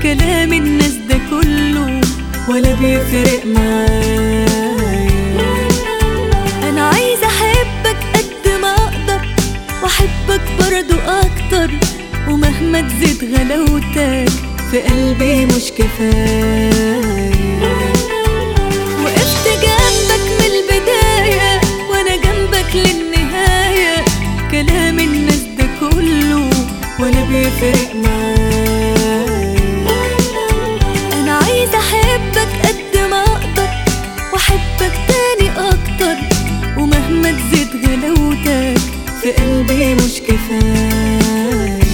كلام الناس ده كله ولا بيفرق معايا انا عايزه احبك قد ما اقدر واحبك برضو اكتر ومهما تزيد غلاوتك في قلبي مش كفايه وقفت جنبك من البدايه وانا جنبك للنهايه كلام الناس ده كله ولا بيفرق معايا انا عايزه احبك قد ما اقدر واحبك تاني اكتر ومهما تزيد غلاوتك في قلبي مش كفايه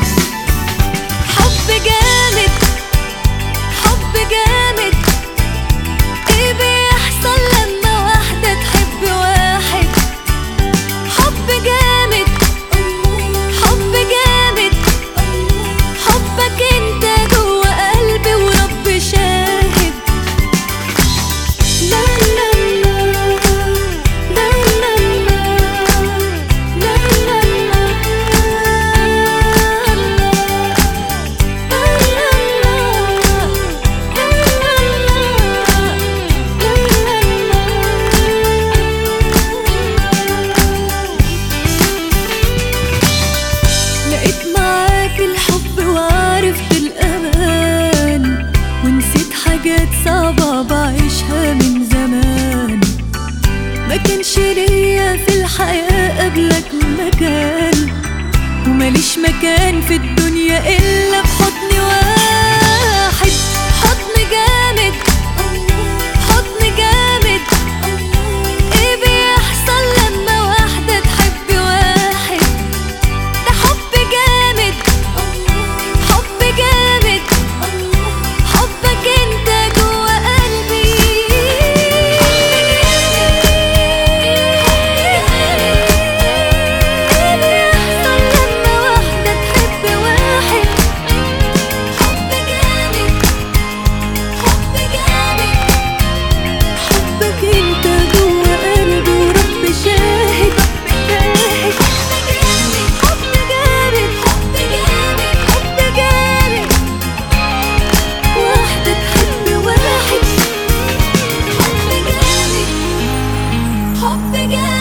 حب جامد حب جامد ايه بيحصل لما واحدة تحب واحد حب جامد حب جامد حبك انت جوا قلبي ورب شاهد لا لا لا لا لا لا لا لقيت معاك الحب وعرفت الأمان ونسيت حاجات صعبة بعيشها من زمان ما كانش ليا في الحياة قبلك مكان ومليش مكان في الدنيا إلا في حضن واحد حضن جامد حضن جامد ايه بيحصل لما واحدة تحب واحد ده حب جامد حب جامد حبك انت جوا قلبي ايه بيحصل لما واحدة تحب واحد حب جامد حب جامد حبك انت جوا قلبي ورب شاهد حب جامد حب جامد حب جامد واحدة تحب واحد حب جامد حب جامد